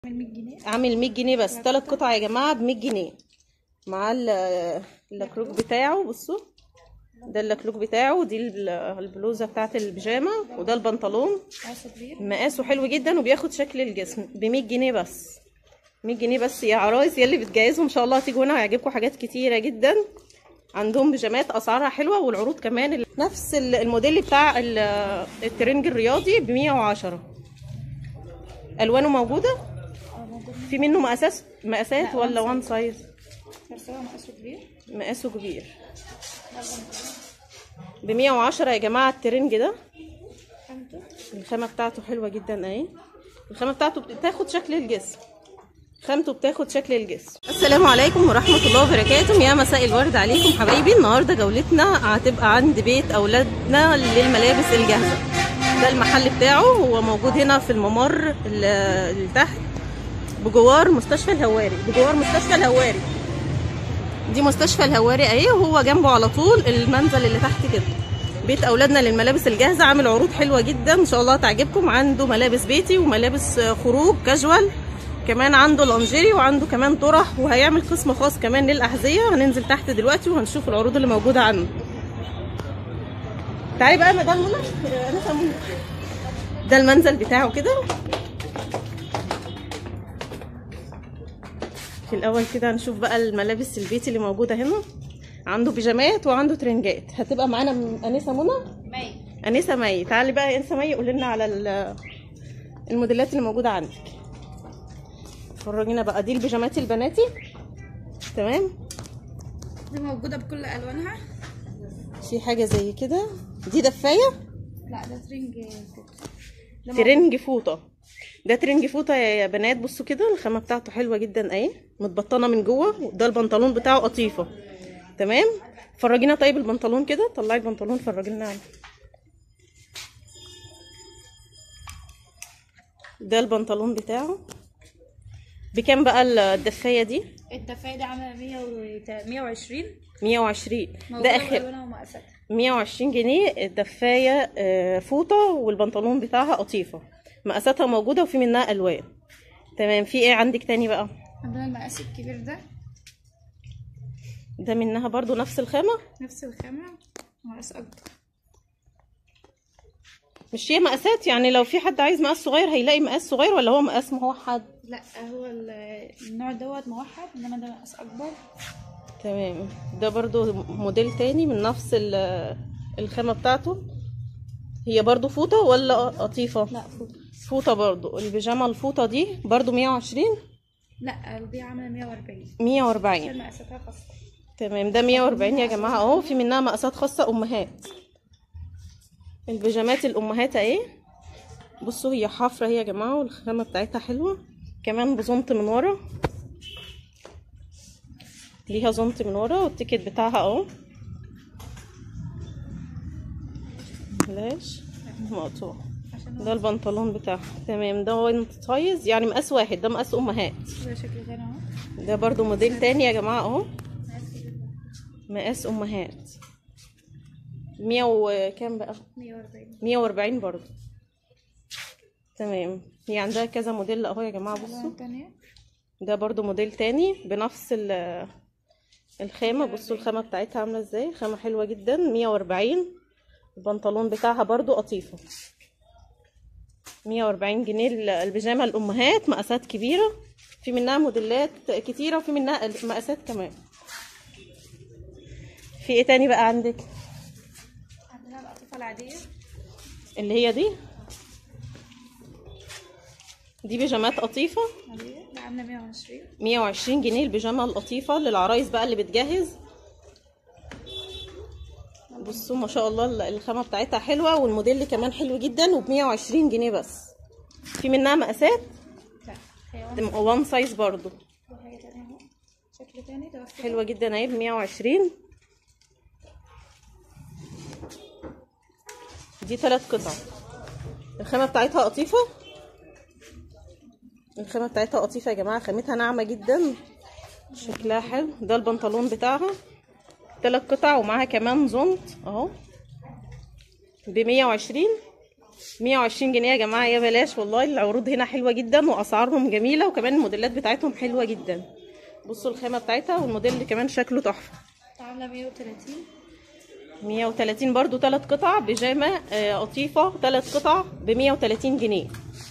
من 100 جنيه عامل 100 جنيه بس ثلاث قطع يا جماعه ب 100 جنيه مع ال- اللكلوك بتاعه بصوا ده اللكلوك بتاعه دي ال- البلوزه بتاعت البيجامه وده البنطلون مقاسه كبير مقاسه حلو جدا وبياخد شكل الجسم ب 100 جنيه بس 100 جنيه بس يا عرايس يا اللي بتجهزوا ان شاء الله هتيجوا هنا هيعجبكم حاجات كتيره جدا عندهم بيجامات اسعارها حلوه والعروض كمان ال- نفس ال- الموديل بتاع ال- الترنج الرياضي ب 110 الوانه موجوده اه موجود في منه مقاسات مقاسات لا، ولا one وان سايز بس هو مقاسه كبير مقاسه كبير ده البنطلون. ب 110 يا جماعه الترنج ده خامته الخامه بتاعته حلوه جدا اهي الخامه بتاعته بتاخد شكل الجسم خامته بتاخد شكل الجسم السلام عليكم ورحمه الله وبركاته يا مساء الورد عليكم حبايبي النهارده جولتنا هتبقى عند بيت اولادنا للملابس الجاهزه ده المحل بتاعه هو موجود هنا في الممر ال- اللي تحت بجوار مستشفى الهواري بجوار مستشفى الهواري دي مستشفى الهواري اهي وهو جنبه على طول المنزل اللي تحت كده بيت اولادنا للملابس الجاهزه عامل عروض حلوه جدا ان شاء الله تعجبكم عنده ملابس بيتي وملابس خروج كاجوال كمان عنده لانجيري وعنده كمان طرح وهيعمل قسم خاص كمان للاحذيه هننزل تحت دلوقتي وهنشوف العروض اللي موجوده عنده تعالي بقى مدام منى انا منى ده المنزل بتاعه كده في الاول كده هنشوف بقى الملابس البيتي اللي موجوده هنا عنده بيجامات وعنده ترنجات هتبقى معانا م- انسه منى مي انسه مي تعالي بقى يا انسه مي قولي لنا على ال- الموديلات اللي موجوده عندك فرجينا بقى دي البيجامات البناتي تمام دي موجوده بكل الوانها في حاجه زي كده دي دفايه لا ده ترنج فوق ده ترنج فوطه ده ترنج فوطه يا بنات بصوا كده الخامه بتاعته حلوه جدا اهي متبطنه من جوه وده البنطلون بتاعه قطيفه تمام فرجينا طيب البنطلون كده طلعي البنطلون فرجينا عنه ده البنطلون بتاعه بكام بقى الدفايه دي الدفايه دي عامله 100 و 120 120 موجوده ده اخر بالوانها ومقاساتها 120 جنيه الدفايه آه، فوطه والبنطلون بتاعها قطيفه مقاساتها موجوده وفي منها الوان تمام في ايه عندك تاني بقى عندنا المقاس الكبير ده ده منها برضو نفس الخامه نفس الخامه مقاس اكبر مش هي مقاسات يعني لو في حد عايز مقاس صغير هيلاقي مقاس صغير ولا هو مقاس موحد لا هو ال- النوع دوت موحد انما ده مقاس اكبر تمام ده برضو موديل تاني من نفس ال- الخامه بتاعته هي برضو فوطه ولا قطيفه لا فوق فوطه برضو البيجامه الفوطه دي برضو 120 لا دي عامله 140 140 عشان مقاساتها خاصه تمام ده 140 يا جماعه اهو في منها مقاسات خاصه امهات البيجامات الامهات اهي بصوا هي حفره هي يا جماعه والخامه بتاعتها حلوه كمان بزنط من ورا ليها زنط من ورا والتيكت بتاعها اهو بلاش مقطوع عشان هو ده البنطلون بتاعها تمام ده وان سايز يعني مقاس واحد ده مقاس امهات ده شكل تاني اهو ده برضو موديل تاني يا جماعه اهو مقاس كبير ده. مقاس امهات مية وكام بقى 140 140 برضو تمام هي عندها كذا موديل اهو يا جماعه بصوا الوان تانية ده برضو موديل تاني بنفس ال- الخامه بصوا الخامه بتاعتها عامله ازاي خامه حلوه جدا 140 البنطلون بتاعها برضو قطيفه 140 جنيه ال- البيجامه الامهات مقاسات كبيره في منها موديلات كتيره وفي منها مقاسات كمان في ايه تاني بقى عندك عندنا القطيفه العاديه اللي هي دي دي بيجامات قطيفة عاديه ده عامله 120 120 جنيه البيجامة القطيفة للعرايس بقى اللي بتجهز بصوا ما شاء الله ال- الخامة بتاعتها حلوة والموديل كمان حلو جدا وب 120 جنيه بس في منها مقاسات لا هي وان وان سايز برضو في حاجه تانية اهو شكل تاني ده بس حلوة جدا اهي ب 120 دي ثلاث قطع الخامة بتاعتها قطيفة الخامة بتاعتها قطيفة يا جماعة خامتها ناعمة جدا شكلها حلو ده البنطلون بتاعها ثلاث قطع ومعاها كمان زنط اهو ب 120 120 جنيه يا جماعه يا بلاش والله العروض هنا حلوه جدا واسعارهم جميله وكمان الموديلات بتاعتهم حلوه جدا بصوا الخامه بتاعتها والموديل كمان شكله تحفه عاملة 130 130 برضو ثلاث قطع بيجامه آه، قطيفه ثلاث قطع ب 130 جنيه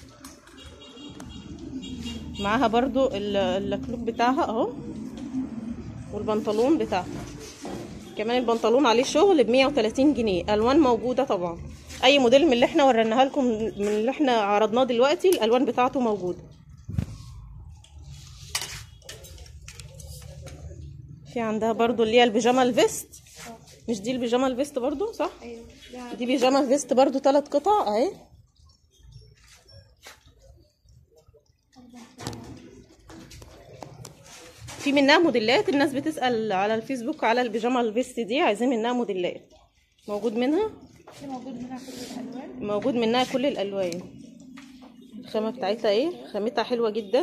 معاها برضو ال- اللكلوك بتاعها اهو والبنطلون بتاعها كمان البنطلون عليه شغل ب 130 جنيه الوان موجوده طبعا اي موديل من اللي احنا وريناها لكم من اللي احنا عرضناه دلوقتي الالوان بتاعته موجوده في عندها برضو اللي هي البيجامه الفيست مش دي البيجامه الفيست برضو صح ايوه ده دي بيجامه فيست برضو ثلاث قطع اهي في منها موديلات الناس بتسأل على الفيسبوك على البيجامه الفيست دي عايزين منها موديلات موجود منها في موجود منها كل الالوان موجود منها كل الالوان الخامه بتاعتها ايه خامتها حلوه جدا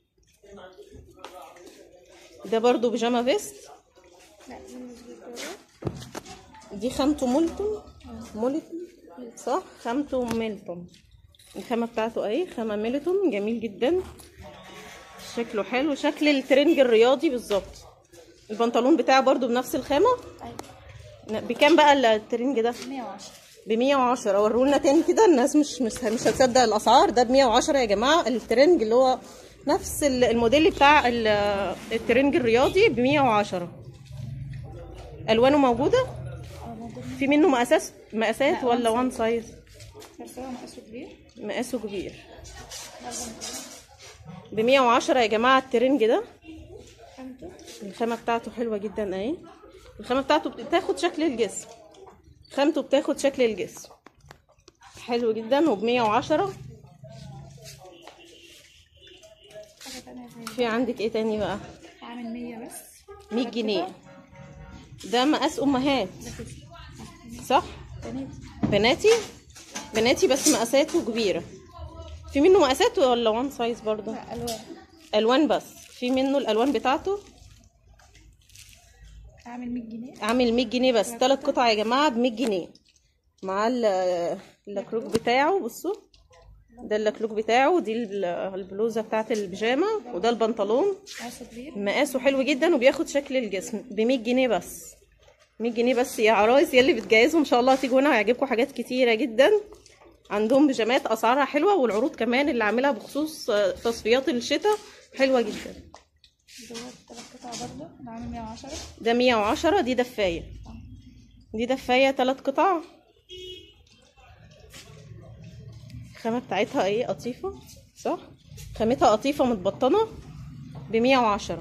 ده برضو بيجامه فيست لا دي مش بالدولار دي خامته مولتون مولتون صح خامته ميلتون الخامة بتاعته اهي خامة ميلتون جميل جدا شكله حلو شكل الترنج الرياضي بالظبط البنطلون بتاعه برضو بنفس الخامة ايوه بكام بقى الترنج ده 110 ب 110 ورونا تاني كده الناس مش مش مش هتصدق الاسعار ده ب 110 يا جماعه الترنج اللي هو نفس ال- الموديل بتاع ال- الترنج الرياضي ب 110 الوانه موجوده اه موجود منها في منه مقاسات مقاسات لا، ولا one وان سايز بس هو مقاسه كبير مقاسه كبير ده البنطلون ب 110 يا جماعه الترنج ده خامته الخامه بتاعته حلوه جدا اهي الخامه بتاعته بتاخد شكل الجسم خامته بتاخد شكل الجسم حلو جدا وب 110 حاجة تانية زي في عندك ايه تاني بقى عامل 100 بس 100 جنيه ده مقاس امهات بس صح بنات بناتي بناتي بس مقاساته كبيره في منه مقاسات ولا وان سايز برضه لا الوان الوان بس في منه الالوان بتاعته عامل 100 جنيه عامل 100 جنيه بس ثلاث قطع يا جماعه ب 100 جنيه مع ال- اللكلوك بتاعه بصوا ده اللكلوك بتاعه دي ال- البلوزه بتاعت البيجامه وده البنطلون مقاسه كبير مقاسه حلو جدا وبياخد شكل الجسم ب 100 جنيه بس 100 جنيه بس يا عرايس يا اللي بتجهزوا ان شاء الله هتيجوا هنا هيعجبكم حاجات كتيره جدا عندهم بيجامات اسعارها حلوه والعروض كمان اللي عاملها بخصوص آه، تصفيات الشتاء حلوه جدا دوت تلات قطع برضه ده عامل 110 ده 110 دي دفايه دي دفايه ثلاث قطع الخامه بتاعتها ايه قطيفه صح خامتها قطيفه متبطنه ب 110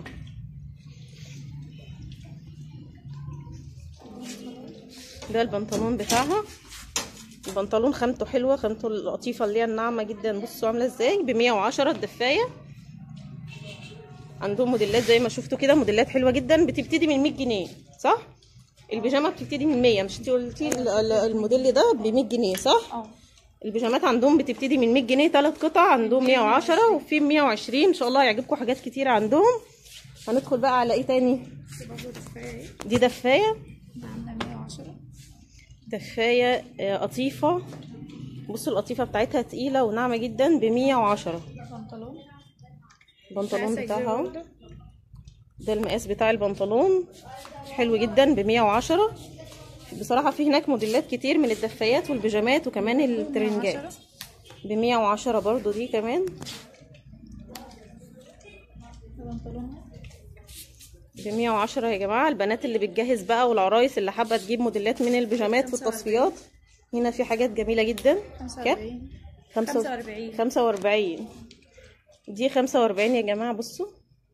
ده البنطلون بتاعها البنطلون خامته حلوه خامته القطيفه اللي هي الناعمه جدا بصوا عامله ازاي ب 110 الدفايه عندهم موديلات زي ما شفتوا كده موديلات حلوه جدا بتبتدي من 100 جنيه صح البيجامه بتبتدي من 100 مش انتي قلتي ال- ال- الموديل ده ب 100 جنيه صح اه البيجامات عندهم بتبتدي من 100 جنيه ثلاث قطع عندهم 110 وفي 120 ان شاء الله هيعجبكم حاجات كتير عندهم هندخل بقى على ايه تاني دي برضه دفاية اهي دي دفايه ده عاملة 110 دفايه آه، قطيفه بصوا القطيفه بتاعتها تقيله وناعمه جدا ب 110 بنطلون البنطلون مقاسها بتاعها كبير اهو. برضه. ده المقاس بتاع البنطلون حلو جدا ب 110 بصراحة في هناك موديلات كتير من الدفايات والبيجامات وكمان الترنجات 110. ب 110 برضو دي كمان ده بنطلون ب 110 يا جماعة البنات اللي بتجهز بقى والعرايس اللي حابة تجيب موديلات من البيجامات والتصفيات هنا في حاجات جميلة جدا كام؟ 45 45 45 دي 45 يا جماعة بصوا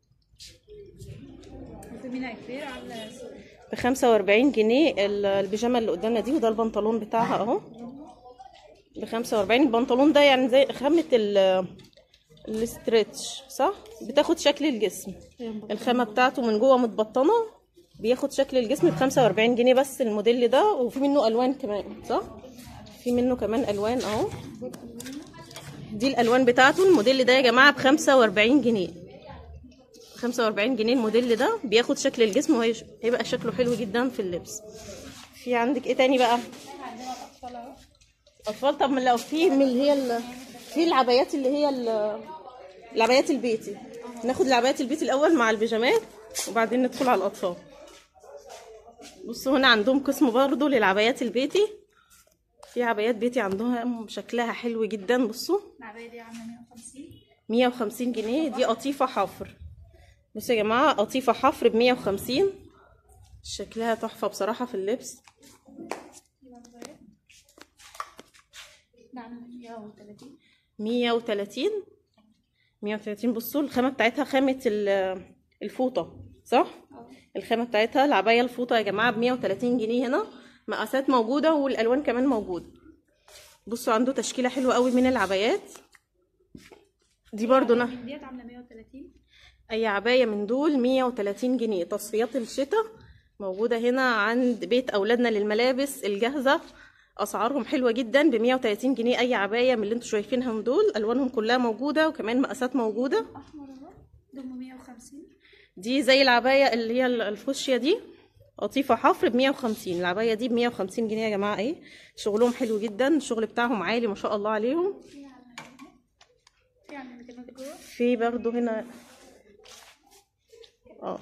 وفي منها كبير عاملة ب 45 جنيه ال- البيجامة اللي قدامنا دي وده البنطلون بتاعها اهو ب 45 البنطلون ده يعني زي خامة ال الاسترتش صح بتاخد شكل الجسم الخامة بتاعته من جوه متبطنة بياخد شكل الجسم ب 45 جنيه بس الموديل ده وفي منه الوان كمان صح في منه كمان الوان اهو دي الالوان بتاعته الموديل ده يا جماعة ب 45 جنيه 45 جنيه الموديل ده بياخد شكل الجسم وهيبقى شكله حلو جدا في اللبس في عندك ايه تاني بقى عندنا الأطفال أهو اطفال طب ما لو في من اللي هي ال... في العبايات اللي هي ال... العبايات البيتي ناخد العبايات البيتي الاول مع البيجامات وبعدين ندخل على الاطفال بصوا هنا عندهم قسم برضو للعبايات البيتي في عبايات بيتي عندهم شكلها حلو جدا بصوا العباية دي عاملة 150 150 جنيه دي قطيفة حفر بصوا يا جماعة قطيفة حفر ب 150 شكلها تحفة بصراحة في اللبس ده عاملة 130 130 130 بصوا الخامة بتاعتها خامة ال- الفوطة صح؟ اه الخامة بتاعتها العباية الفوطة يا جماعة ب 130 جنيه هنا مقاسات موجودة والألوان كمان موجودة بصوا عنده تشكيلة حلوة قوي من العبايات دي برضو نه... من ديت عاملة 130 اي عبايه من دول 130 جنيه تصفيات الشتاء موجوده هنا عند بيت اولادنا للملابس الجاهزه اسعارهم حلوه جدا ب 130 جنيه اي عبايه من اللي انتوا شايفينها من دول الوانهم كلها موجوده وكمان مقاسات موجوده احمر اهو دم 150 دي زي العبايه اللي هي الفوشيا دي قطيفه حفر ب 150 العبايه دي ب 150 جنيه يا جماعه ايه شغلهم حلو جدا الشغل بتاعهم عالي ما شاء الله عليهم في على في على مكانات جوه في برضو هنا اه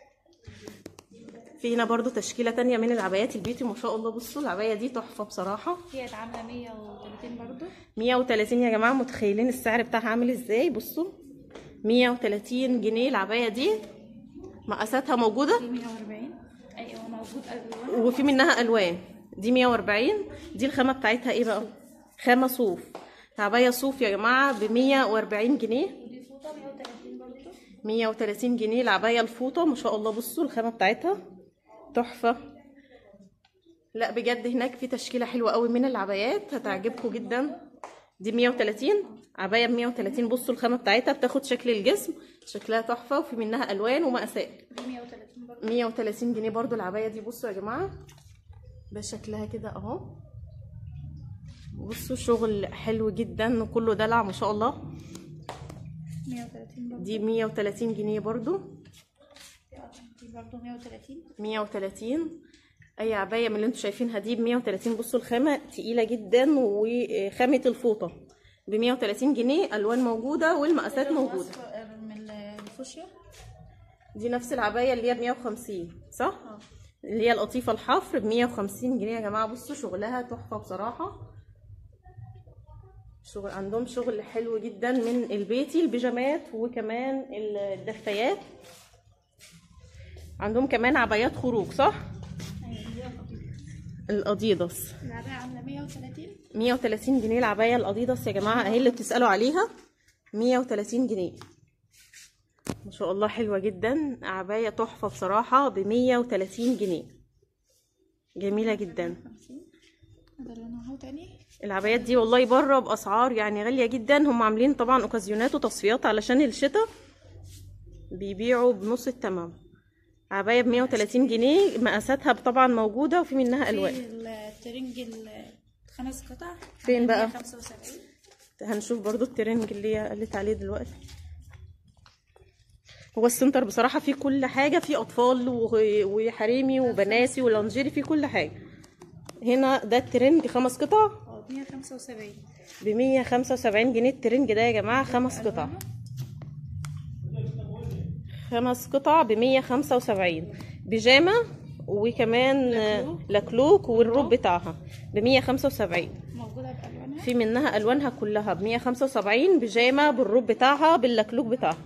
في هنا برضو تشكيلة تانية من العبايات البيتي ما شاء الله بصوا العباية دي تحفة بصراحة ديت عاملة 130 برضو 130 يا جماعة متخيلين السعر بتاعها عامل ازاي بصوا 130 جنيه العباية دي مقاساتها موجودة في 140 ايوه موجود الوان وفي منها الوان دي 140 دي الخامة بتاعتها ايه بقى خامة صوف عباية صوف يا جماعة ب 140 جنيه ودي فوطة 130 برضو 130 جنيه العباية الفوطة ما شاء الله بصوا الخامة بتاعتها تحفة لا بجد هناك في تشكيلة حلوة قوي من العبايات هتعجبكم جدا دي 130 عباية ب 130 بصوا الخامة بتاعتها بتاخد شكل الجسم شكلها تحفة وفي منها ألوان ومقاسات دي 130 برضو 130 جنيه برضو العباية دي بصوا يا جماعة ده شكلها كده اهو بصوا شغل حلو جدا وكله دلع ما شاء الله 130 برضو دي 130 جنيه برضو دي برضو 130 130 اي عبايه من اللي انتوا شايفينها دي ب 130 بصوا الخامه تقيله جدا وخامه الفوطه ب 130 جنيه الوان موجوده والمقاسات موجوده أصفر من الفوشيا دي نفس العبايه اللي هي ب 150 صح اه اللي هي القطيفه الحفر ب 150 جنيه يا جماعه بصوا شغلها تحفه بصراحه شغل عندهم شغل حلو جدا من البيتي البيجامات وكمان الدفايات عندهم كمان عبايات خروج صح ايوه دي القطيفة. الاديداس العباية عاملة 130 130 جنيه العباية الأديداس يا جماعة اهي اللي بتسألوا عليها 130 جنيه ما شاء الله حلوة جدا عباية تحفة بصراحة ب 130 جنيه جميلة جدا 50 ده لونه اهو تاني العبايات دي والله بره بأسعار يعني غالية جدا هم عاملين طبعا اوكازيونات وتصفيات علشان الشتاء بيبيعوا بنص التمام عباية ب 130 جنيه مقاساتها طبعا موجودة وفي منها ألوان في الترنج الخمس قطع فين بقى؟ 75 هنشوف برضو الترنج اللي هي قالت عليه دلوقتي هو السنتر بصراحة فيه كل حاجة فيه أطفال و- وحريمي وبناتي ولانجيري فيه كل حاجة هنا ده الترنج خمس قطع اه 175 ب 175 جنيه الترنج ده يا جماعة خمس قطع خمس قطع ب 175 بيجامة وكمان لكلوك. لكلوك والروب بتاعها ب 175 موجودة بألوانها في منها الوانها كلها ب 175 بيجامه بالروب بتاعها باللكلوك بتاعها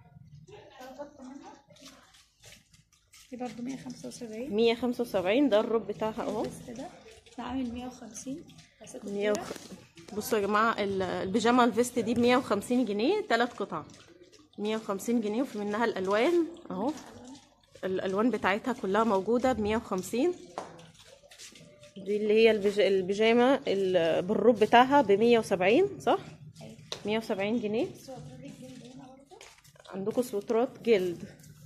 دي برضو 175 175 ده الروب بتاعها اهو بس ده ده عامل 150 بس كنت 100 وخ... بصوا يا جماعه ال- البيجامه الفيست دي ب 150 جنيه ثلاث قطع 150 جنيه وفي منها الالوان اهو الالوان بتاعتها كلها موجوده ب 150 دي اللي هي البيج... البيجامه ال... بالروب بتاعها ب 170 صح 170 جنيه عندكم سويترات جلد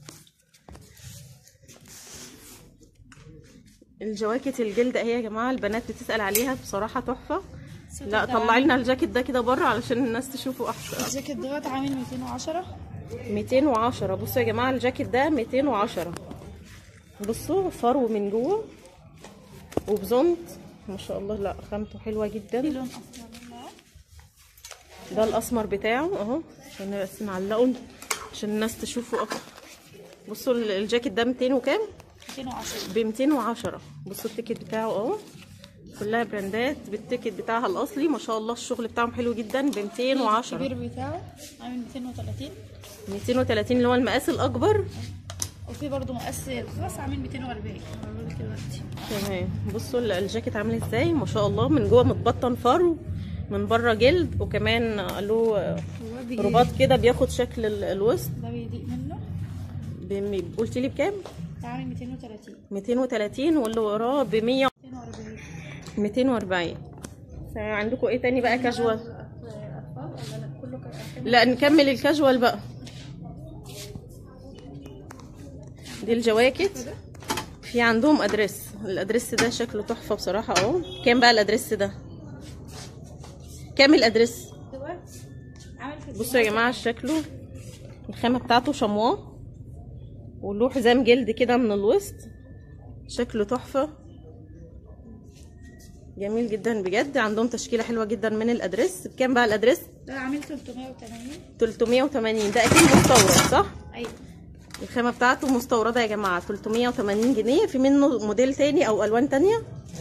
الجواكت الجلد اهي يا جماعه البنات بتسال عليها بصراحه تحفه لا طلعي لنا الجاكيت ده كده بره علشان الناس تشوفه احسن الجاكيت دوت عامل 210 210 بصوا يا جماعه الجاكيت ده 210 بصوا فرو من جوه وبزنط ما شاء الله لا خامته حلوه في جدا لون اصفر منها. ده الاسمر بتاعه اهو عشان بس نعلقه عشان الناس تشوفه اكتر بصوا ال- الجاكيت ده 200 وكام 210 ب 210 بصوا التيكت بتاعه اهو كلها براندات بالتيكت بتاعها الاصلي ما شاء الله الشغل بتاعهم حلو جدا ب 210 الكبير بتاعه عامل 230 230 اللي هو المقاس الاكبر وفي برضه مقاس خاص عامل 240 هوريلك دلوقتي تمام بصوا ال- الجاكيت عامل ازاي ما شاء الله من جوه متبطن فرو من بره جلد وكمان له هو بيجي رباط كده بياخد شكل ال- الوسط ده بيضيق منه بم- قلت لي بكام ده عامل 230 230 واللي وراه ب 100 240 240 عندكم ايه تاني بقى كاجوال اطفال ولا لا كله كان لا نكمل الكاجوال بقى دي الجواكت في عندهم ادريس الادريس ده شكله تحفه بصراحه اهو كام بقى الادريس ده كام الادريس دلوقتي عامل في بصوا يا جماعه شكله الخامه بتاعته شمواه وله حزام جلد كده من الوسط شكله تحفه جميل جدا بجد عندهم تشكيله حلوه جدا من الادريس بكام بقى الادريس ده عامل 380 380 ده اكيد مستورد صح ايوه الخامه بتاعته مستورده يا جماعه 380 جنيه في منه موديل تاني او الوان تانية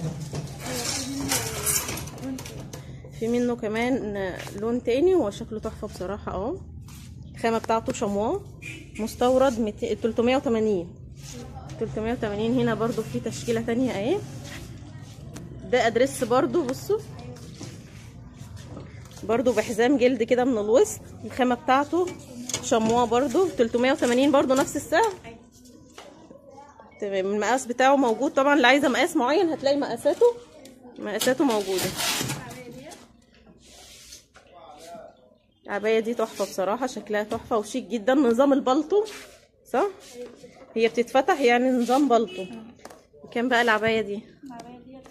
في منه كمان لون تاني هو شكله تحفه بصراحه اهو الخامه بتاعته شمواه مستورد 200 380 380 هنا برضو في تشكيله تانية اهي ده ادريس برضو بصوا برضو بحزام جلد كده من الوسط الخامه بتاعته شمواه برضو 380 برضو نفس السعر تمام المقاس بتاعه موجود طبعا اللي عايزه مقاس معين هتلاقي مقاساته مقاساته موجوده العباية دي تحفة بصراحة شكلها تحفة وشيك جدا نظام البلطو صح؟ هي بتتفتح يعني نظام بلطو كام بقى العباية دي؟ العربية ديت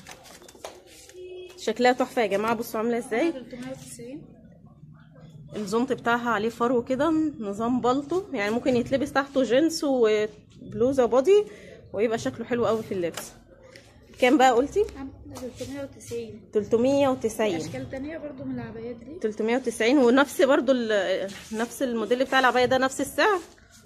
شكلها تحفة يا جماعة بصوا عاملة ازاي 390 الزنط بتاعها عليه فرو كده نظام بلطو يعني ممكن يتلبس تحته جينز وبلوزة بودي ويبقى شكله حلو قوي في اللبس كام بقى قلتي؟ عامل 390 390 اشكال تانية برضو من العبايات دي 390 ونفس برضو ال- نفس الموديل بتاع العباية ده نفس السعر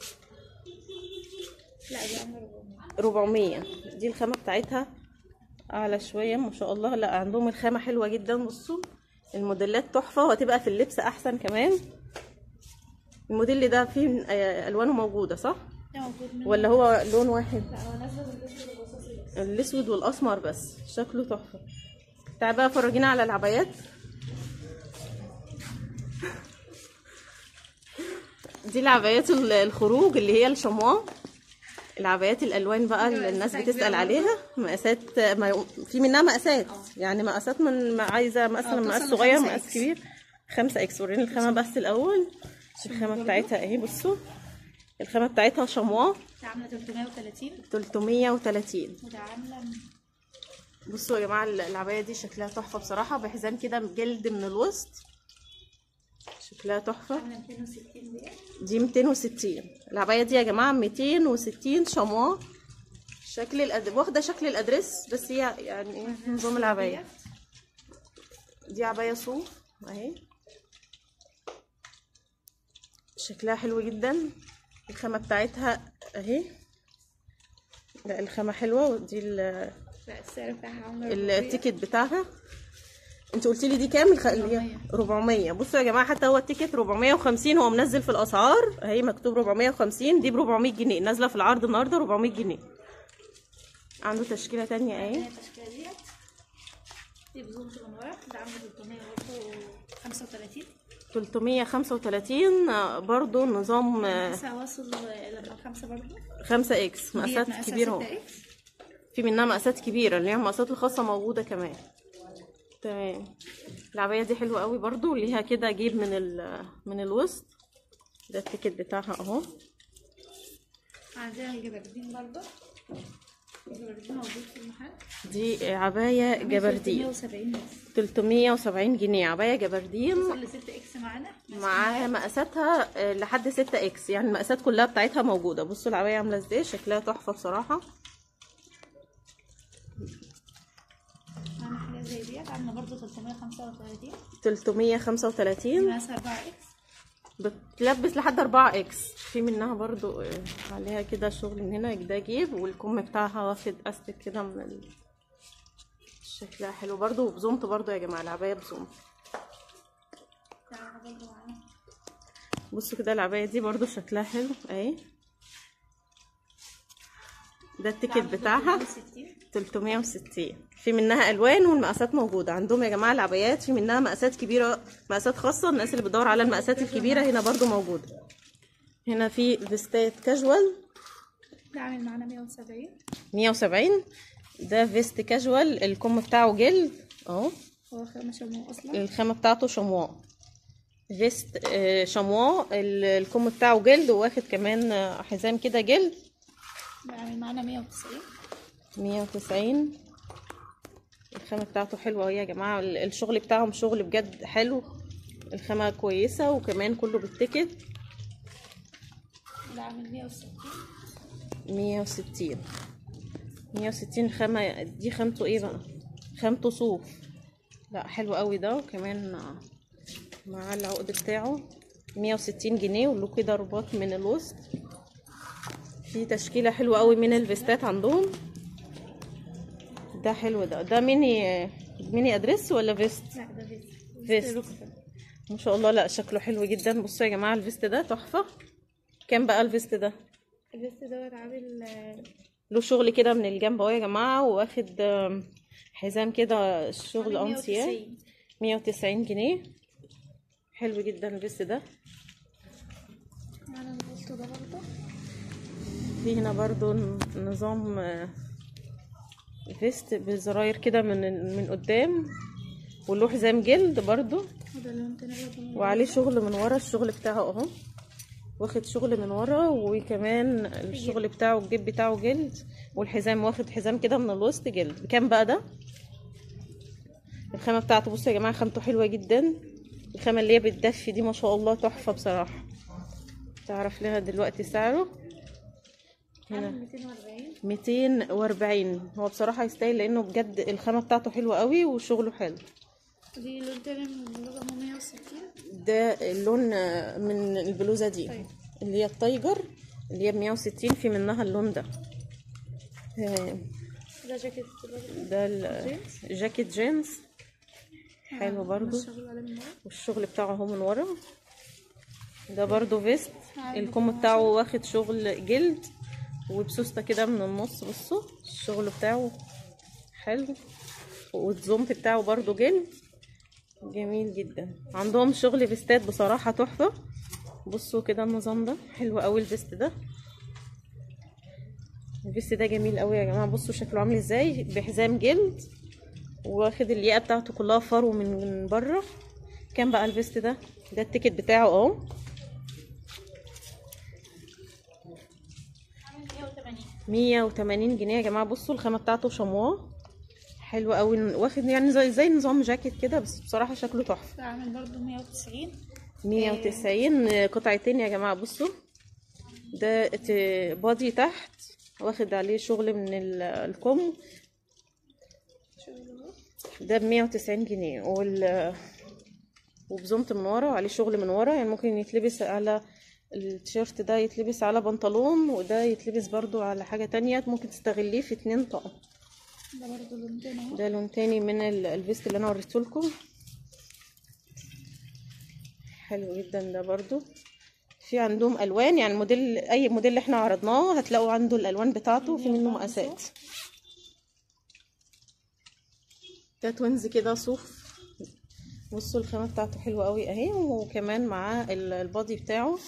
لا دي عامله 400 400 دي الخامة بتاعتها أعلى شوية ما شاء الله لا عندهم الخامة حلوة جدا بصوا الموديلات تحفة وهتبقى في اللبس أحسن كمان الموديل ده فيه آه، ألوانه موجودة صح؟ ده موجود منه ولا هو لون واحد؟ لا هو نازل بالاسود والرصاصي بس الأسود والأسمر بس شكله تحفة تعال بقى فرجينا على العبايات دي العبايات ال- الخروج اللي هي الشمواه العبايات الالوان بقى اللي الناس بتسال عليها مقاسات ما- في منها مقاسات يعني مقاسات من ما عايزه مثلا آه، مقاس توصل صغير لخمسة مقاس إكس. كبير خمسة اكس وريني الخامه بس الاول الخامه بتاعتها اهي بصوا الخامه بتاعتها شمواه ده عامله 330 330 وده عامله بصوا يا جماعه العبايه دي شكلها تحفه بصراحه بحزام كده جلد من الوسط شكلها تحفه عامله 260 دي دي 260 العبايه دي يا جماعه 260 شمواه شكل الأد... واخده شكل الادريس بس هي يعني إيه نظام العبايه دي عبايه صوف اهي شكلها حلو جدا الخامه بتاعتها اهي لا الخامه حلوه ودي ال- لا السعر بتاعها عامله 400. التيكت بتاعها انت قلت لي دي كام الخ... اللي هي 400 بصوا يا جماعه حتى هو التيكت 450 هو منزل في الاسعار اهي مكتوب 450 دي ب 400 جنيه نازله في العرض النهارده 400 جنيه عنده تشكيله تانية اهي هي التشكيله ديت دي بزوم من ورا ده عامله 335 335 آه، برضو نظام مقاسها واصل لما خمسة برضه 5 اكس مقاسات كبيره اهو اهو في منها مقاسات كبيره اللي هي المقاسات الخاصه موجوده كمان تمام العبايه دي حلوه قوي برضو ليها كده جيب من ال... من الوسط ده التيكت بتاعها اهو عندنا الجبردين برضه الجبردين موجود في المحل دي عباية جبردين 370 بس 370 جنيه عباية جبردين وصل ل 6 اكس معانا معاها مقاساتها آه، لحد 6 اكس يعني المقاسات كلها بتاعتها موجودة بصوا العباية عاملة ازاي شكلها تحفة بصراحة عامله برضه 335 335 مقاسها 4 اكس بتلبس لحد 4 اكس في منها برضو آه، عليها كده شغل من هنا ده جيب والكم بتاعها واخد استك كده من ال... شكلها حلو برضو وبزومت برضو يا جماعه العبايه بزومت تعالى برضه معانا بصوا كده العبايه دي برضو شكلها حلو اهي ده التيكت بتاعها 360 360 في منها الوان والمقاسات موجوده عندهم يا جماعه العبايات في منها مقاسات كبيره مقاسات خاصه الناس اللي بتدور على المقاسات الكبيره هنا برضو موجوده هنا في فيستات كاجوال ده عامل معانا 170 170 ده فيست كاجوال الكم بتاعه جلد اهو هو خامة شموع اصلا الخامه بتاعته شموا فيست آه، شموا ال- الكم بتاعه جلد واخد كمان آه، حزام كده جلد ده عامل معانا 190 190 الخامة بتاعته حلوة اهي يا جماعة ال- الشغل بتاعهم شغل بجد حلو الخامة كويسة وكمان كله بالتيكت ده عامل 160 160 160 خامة دي خامته ايه بقى خامته صوف لا حلو قوي ده وكمان مع العقد بتاعه 160 جنيه وله كده رباط من الوسط في تشكيلة حلوة قوي من الفيستات عندهم ده حلو ده ده ميني ميني ادريس ولا فيست لا ده فيست فيست. ركبة. ما شاء الله لا شكله حلو جدا بصوا يا جماعة الفيست ده تحفة كام بقى الفيست ده الفيست دوت عامل آه، له شغل كده من الجنب اهو يا جماعة واخد آم، حزام كده شغل عامل انسيان 190. 190 جنيه حلو جدا الفيست ده معانا البوست ده برضه في هنا برضو ن- نظام آه، فيست بزراير كده من من قدام وله حزام جلد برضو وده اللون تاني برضه من وعليه شغل من ورا الشغل بتاعه اهو واخد شغل من ورا وكمان الشغل بتاعه الجيب بتاعه جلد والحزام واخد حزام كده من الوسط جلد بكام بقى ده الخامة بتاعته بصوا يا جماعة خامته حلوة جدا الخامة اللي هي بتدفي دي ما شاء الله تحفة بصراحة تعرف لها دلوقتي سعره هنا عامل 240 240 هو بصراحة يستاهل لانه بجد الخامة بتاعته حلوة قوي وشغله حلو ودي لون تاني من البلوزة 160 ده اللون من البلوزة دي طيب. اللي هي التايجر اللي هي ب 160 في منها اللون ده آه، ده جاكيت برضه ده ال- جينز. جاكيت جينز حلو برضو الشغل عليه من ورا والشغل بتاعه اهو من ورا ده برضو فيست عامل الكم بتاعه واخد شغل جلد وبسوسته كده من النص بصوا الشغل بتاعه حلو والزومت بتاعه برضو جلد جميل جدا عندهم شغل فيستات بصراحة تحفة بصوا كده النظام ده حلو قوي الفيست ده الفيست ده جميل قوي يا جماعة بصوا شكله عامل ازاي بحزام جلد واخد الياقة بتاعته كلها فرو من من بره كام بقى الفيست ده ده التيكت بتاعه اهو عامل 180 مية وتمانين جنيه يا جماعة بصوا الخامة بتاعته شمواه حلو قوي واخد يعني زي زي نظام جاكيت كده بس بصراحة شكله تحفة ده عامل برضه 190 مية وتسعين قطعتين يا جماعة بصوا ده ت- بادي تحت واخد عليه شغل من ال- الكم شغل اهو ده بمية وتسعين جنيه وال وبزومت من ورا وعليه شغل من ورا يعني ممكن يتلبس على التيشيرت ده يتلبس على بنطلون وده يتلبس برضو على حاجة تانية ممكن تستغليه في اتنين طقم ده برضه لون تاني اهو ده لون تاني من ال- الفيست اللي انا وريتهولكم حلو جدا ده برضو في عندهم الوان يعني موديل اي موديل احنا عرضناه هتلاقوا عنده الالوان بتاعته في منه مقاسات ده توينز كده صوف بصوا الخامه بتاعته حلوه قوي اهي وكمان معاه ال- البادي بتاعه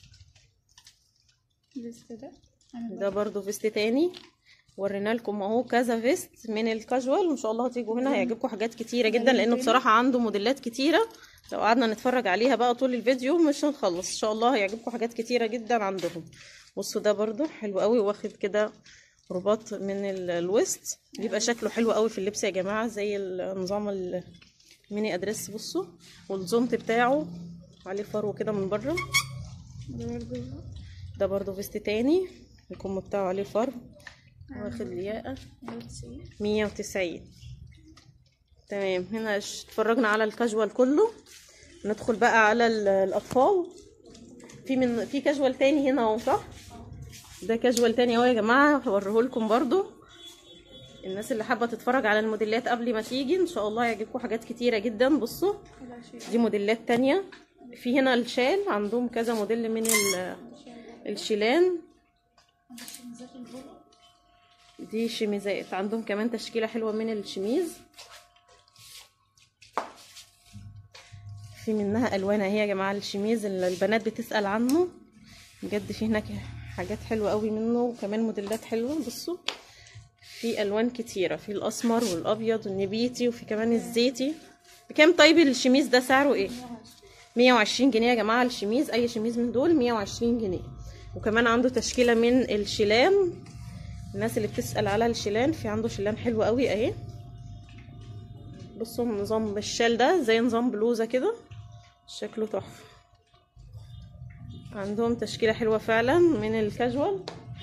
الفيست ده عامل ده برضو فيست تاني ورينا لكم اهو كذا فيست من الكاجوال وان شاء الله هتيجوا هنا هيعجبكم حاجات كتيره جدا لانه بصراحه عنده موديلات كتيره لو قعدنا نتفرج عليها بقى طول الفيديو مش هنخلص ان شاء الله هيعجبكم حاجات كتيره جدا عندهم بصوا ده برضو حلو قوي واخد كده رباط من ال- الوسط بيبقى شكله حلو قوي في اللبس يا جماعه زي النظام الميني ادريس بصوا والزومت بتاعه عليه فرو كده من بره ده برضه ده برضو فيست تاني الكم بتاعه عليه فرو واخد لياقة 190 مية وتسعين تمام هنا ش- اتفرجنا على الكاجوال كله ندخل بقى على ال- الاطفال في من في كاجوال تاني هنا اهو صح ده كاجوال تاني اهو يا جماعه هوريهولكم برضو الناس اللي حابه تتفرج على الموديلات قبل ما تيجي ان شاء الله يعجبكم حاجات كتيره جدا بصوا كده شيء دي موديلات تانية في هنا الشال عندهم كذا موديل من ال- الشيلان الشميزات البولو دي شميزات عندهم كمان تشكيلة حلوة من الشميز في منها ألوان اهي يا جماعة الشميز اللي البنات بتسأل عنه بجد في هناك حاجات حلوة قوي منه وكمان موديلات حلوة بصوا في ألوان كتيرة في الأسمر والأبيض والنبيتي وفي كمان الزيتي بكام طيب الشميز ده سعره ايه؟ 120 جنيه يا جماعة الشميز أي شميز من دول 120 جنيه وكمان عنده تشكيلة من الشيلان الناس اللي بتسأل على الشيلان في عنده شيلان حلو قوي اهي بصوا نظام الشال ده زي نظام بلوزة كده شكله تحفة عندهم تشكيلة حلوة فعلا من الكاجوال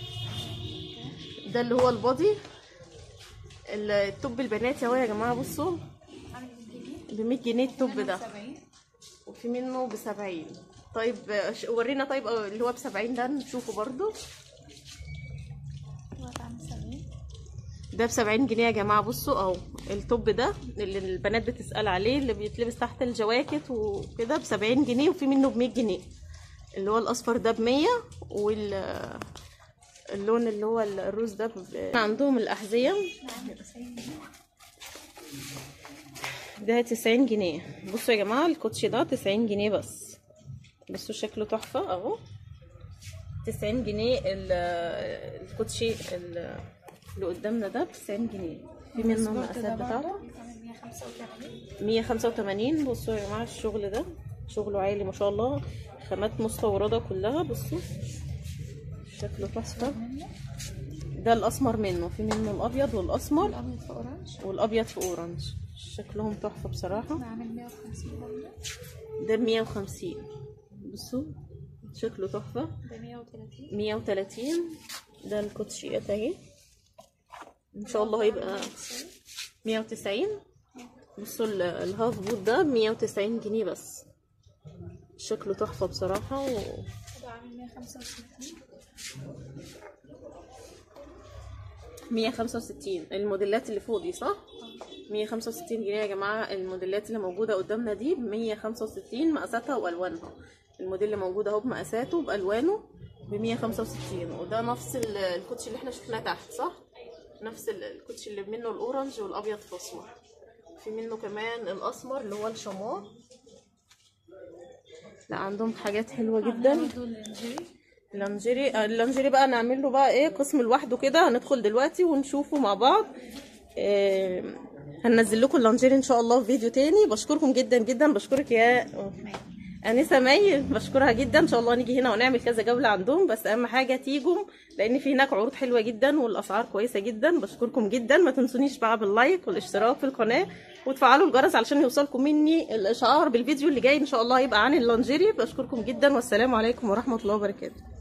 ده اللي هو البادي ال- التوب البناتي اهو يا جماعة بصوا عامل جنيه ب 100 جنيه التوب ده 70 وفي منه ب 70 طيب ش- ورينا طيب اه اللي هو ب 70 ده نشوفه برضو هو عامل 70 ده ب 70 جنيه يا جماعه بصوا اهو التوب ده اللي البنات بتسال عليه اللي بيتلبس تحت الجواكت وكده ب 70 جنيه وفي منه ب 100 جنيه اللي هو الاصفر ده ب 100 وال اللون اللي هو الروز ده ب... عندهم الاحذيه عامل 90 جنيه ده 90 جنيه بصوا يا جماعه الكوتشي ده 90 جنيه بس بصوا شكله تحفه اهو 90 جنيه ال- الكوتشي ال- اللي قدامنا ده ب 90 جنيه في منه السبورت المقاسات ده بتاعته برضه عامل 185 185 بصوا يا جماعه الشغل ده شغله عالي ما شاء الله خامات مستورده كلها بصوا شكله تحفه منه ده الاسمر منه في منه الابيض والاسمر الابيض في اورنج والابيض في اورنج شكلهم تحفه بصراحه ده عامل 150 برضه ده ب 150 بصوا شكله تحفه ده 130 130 ده الكوتشيات اهي ان شاء الله هيبقى 190 بصوا ال- الهاف بوت ده ب 190 جنيه بس شكله تحفه بصراحه و... ده عامل 165 165 الموديلات اللي فوق دي صح 165 جنيه يا جماعه الموديلات اللي موجوده قدامنا دي ب 165 مقاساتها والوانها الموديل اللي موجود اهو بمقاساته بالوانه ب 165 وده نفس ال- الكوتشي اللي احنا شفناه تحت صح نفس ال- الكوتشي اللي منه الاورنج والابيض في اسمر في منه كمان الاسمر اللي هو الشمار لا عندهم حاجات حلوه جدا برضه الانجري اللانجيري آه، اللانجيري بقى نعمل له بقى ايه قسم لوحده كده هندخل دلوقتي ونشوفه مع بعض آه، هننزل لكم اللانجيري ان شاء الله في فيديو تاني بشكركم جدا جدا بشكرك يا انسه مي بشكرها جدا ان شاء الله نيجي هنا ونعمل كذا جوله عندهم بس اهم حاجه تيجوا لان في هناك عروض حلوه جدا والاسعار كويسه جدا بشكركم جدا ما تنسونيش بقى باللايك والاشتراك في القناه وتفعلوا الجرس علشان يوصلكم مني الاشعار بالفيديو اللي جاي ان شاء الله هيبقى عن اللانجيري بشكركم جدا والسلام عليكم ورحمه الله وبركاته